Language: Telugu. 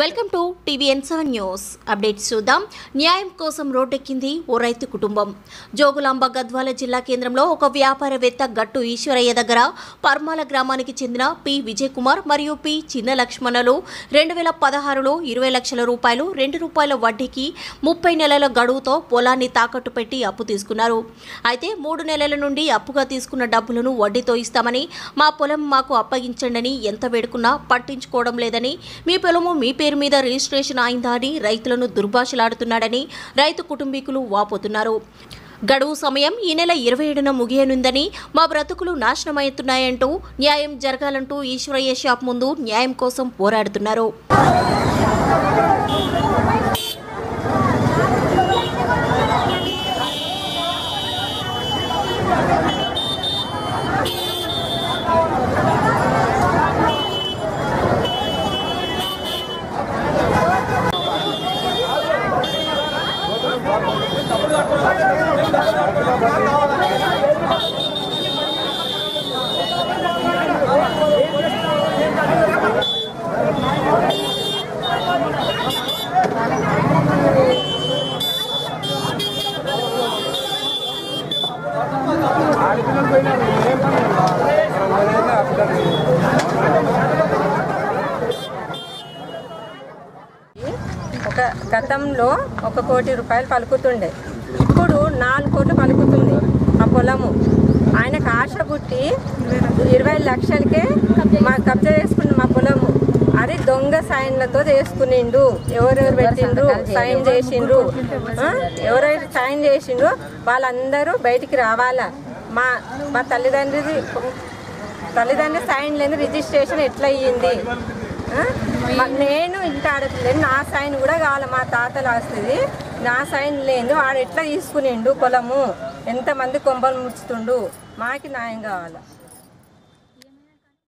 Welcome to TVN seven news updates చూద్దాం న్యాయం కోసం రోడ్డెక్కింది ఓ రైతు కుటుంబం జోగులాంబ గద్వాల జిల్లా కేంద్రంలో ఒక వ్యాపారవేత్త గట్టు ఈశ్వరయ్య దగ్గర పర్మాల గ్రామానికి చెందిన పి విజయ్ కుమార్ మరియు పి చిన్న లక్ష్మణలు రెండు వేల పదహారులో ఇరవై లక్షల రూపాయలు రెండు రూపాయల వడ్డీకి ముప్పై నెలల గడువుతో పొలాన్ని తాకట్టు పెట్టి అప్పు తీసుకున్నారు అయితే మూడు నెలల నుండి అప్పుగా తీసుకున్న డబ్బులను వడ్డీతో ఇస్తామని మా పొలం మాకు అప్పగించండి ఎంత వేడుకున్నా పట్టించుకోవడం లేదని మీ పొలము మీ పేరు మీద రిజిస్ట్రేషన్ అయిందా అని రైతులను దుర్భాషలాడుతున్నాడని రైతు కుటుంబీకులు వాపోతున్నారు గడువు సమయం ఈ నెల ఇరవై ఏడున ముగియనుందని మా బ్రతుకులు నాశనమవుతున్నాయంటూ న్యాయం జరగాలంటూ ఈశ్వరయ్య షాప్ ముందు న్యాయం కోసం పోరాడుతున్నారు ఒక గతంలో ఒక కోటి రూపాయలు పలుకుతుండే ఇప్పుడు నాలుగు కోట్లు పలుకుతుంది ఆ పొలము ఆయనకు ఆశ పుట్టి ఇరవై లక్షలకే మా కబ్జా చేసుకున్న మా పొలము అది దొంగ సైన్లతో చేసుకునిండు ఎవరెవరు పెట్టిండ్రు సైన్ చేసిండ్రు ఆ? ఎవరెవరు సైన్ చేసిండ్రు వాళ్ళందరూ బయటికి రావాలా మా మా తల్లిదండ్రులు తల్లిదండ్రుల సైన్ లేని రిజిస్ట్రేషన్ ఎట్లా అయ్యింది ఆ? మ- నేను ఇంత ఆడట్లేదు నా సైన్ కూడా కావాలి మా తాతలు వస్తుంది నా సైన్ లేదు ఆడ ఎట్లా తీసుకునిండు పొలము ఎంతమంది కొంపలు ముడుచుతుండు మాకి న్యాయం కావాలి